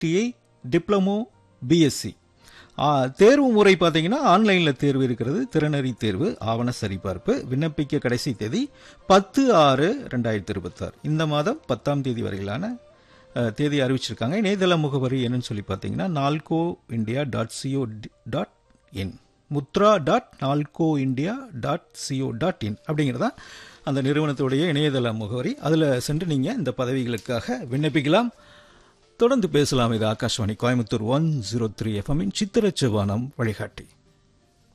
ITI diploma BSc தேர்வு முறை பார்த்தீங்கன்னா ஆன்லைனில் தேர்வு இருக்கிறது திறனறி தேர்வு ஆவண சரிபார்ப்பு விண்ணப்பிக்க கடைசி தேதி பத்து ஆறு ரெண்டாயிரத்தி இருபத்தாறு இந்த மாதம் பத்தாம் தேதி வரையிலான அஹ், தேதி அறிவிச்சிருக்காங்க இணையதள முகவரி என்னன்னு சொல்லி பார்த்தீங்கன்னா Nalco India dot C O dot in Mudra dot Nalco India dot C O dot in அப்படிங்கிறதா அந்த நிறுவனத்துடைய இணையதள முகவரி அதில் சென்று நீங்கள் இந்த பதவிகளுக்காக விண்ணப்பிக்கலாம் தொடர்ந்து பேசலாம் இது Akashvani Coimbatore one zero three எஃப்எம்மின் சித்திரச்சவானம் வழிகாட்டி